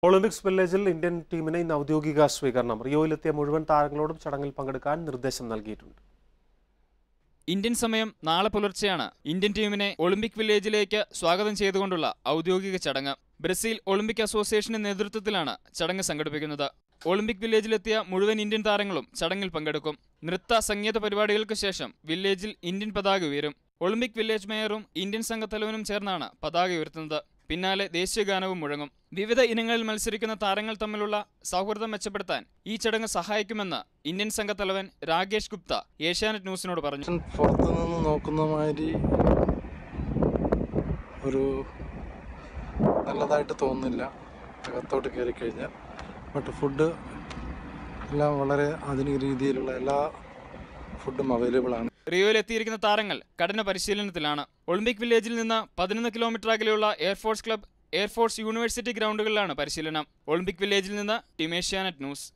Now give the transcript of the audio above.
Olympics വില്ലേജിൽ Indian ടീമിന് ഇന്ന് ഔദ്യോഗിക സ്വീകരണം റിയോയിലെത്തിയ മുഴുവൻ താരങ്ങളോടും ചടങ്ങിൽ പങ്കെടുക്കാൻ നിർദ്ദേശം നൽകിയിട്ടുണ്ട് ഇന്ത്യൻ സമയം നാളെ പുലർച്ചെയാണ് ഇന്ത്യൻ ടീമിനെ ഒളിമ്പിക് വില്ലേജിലേക്ക് സ്വാഗതം ചെയ്തുകൊണ്ടുള്ള ഔദ്യോഗിക ചടങ്ങ് ബ്രസീൽ ഒളിമ്പിക് അസോസിയേഷന്റെ നേതൃത്വത്തിലാണ് ചടങ്ങ് സംഘടിപ്പിക്കുന്നത് ഒളിമ്പിക് വില്ലേജിലെത്തിയ മുഴുവൻ ഇന്ത്യൻ താരങ്ങളും ചടങ്ങിൽ പങ്കെടുക്കും നൃത്ത സംഗീത പരിപാടികൾക്ക് ശേഷം വില്ലേജിൽ ഇന്ത്യൻ പതാക ഉയരും ഒളിമ്പിക് വില്ലേജ് മേയറും ഇന്ത്യൻ സംഘത്തലവനും ചേർന്നാണ് പതാക ഉയർത്തുന്നത് പിന്നാലെ ദേശീയഗാനവും മുഴങ്ങും വിവിധ ഇനങ്ങളിൽ മത്സരിക്കുന്ന താരങ്ങൾ തമ്മിലുള്ള സൗഹൃദം മെച്ചപ്പെടുത്താൻ ഈ ചടങ്ങ് സഹായിക്കുമെന്ന് ഇന്ത്യൻ സംഘത്തലവൻ രാകേഷ് ഗുപ്ത ഏഷ്യാനെറ്റ് ന്യൂസിനോട് പറഞ്ഞു പുറത്തു നിന്ന് നോക്കുന്ന മാതിരി ഒരു നല്ലതായിട്ട് തോന്നുന്നില്ല അകത്തോട്ട് കയറി കഴിഞ്ഞാൽ ബട്ട് ഫുഡ് എല്ലാം വളരെ ആധുനിക രീതിയിലുള്ള എല്ലാ ഫുഡും അവൈലബിൾ ആണ് റിയോയിൽ എത്തിയിരിക്കുന്ന താരങ്ങൾ കഠിന പരിശീലനത്തിലാണ് ഒളിമ്പിക് വില്ലേജിൽ നിന്ന് പതിനൊന്ന് കിലോമീറ്റർ അകലെയുള്ള എയർഫോഴ്സ് ക്ലബ് എയർഫോഴ്സ് യൂണിവേഴ്സിറ്റി ഗ്രൗണ്ടുകളിലാണ് പരിശീലനം ഒളിമ്പിക് വില്ലേജിൽ നിന്ന് ടീം ഏഷ്യാനെറ്റ് ന്യൂസ്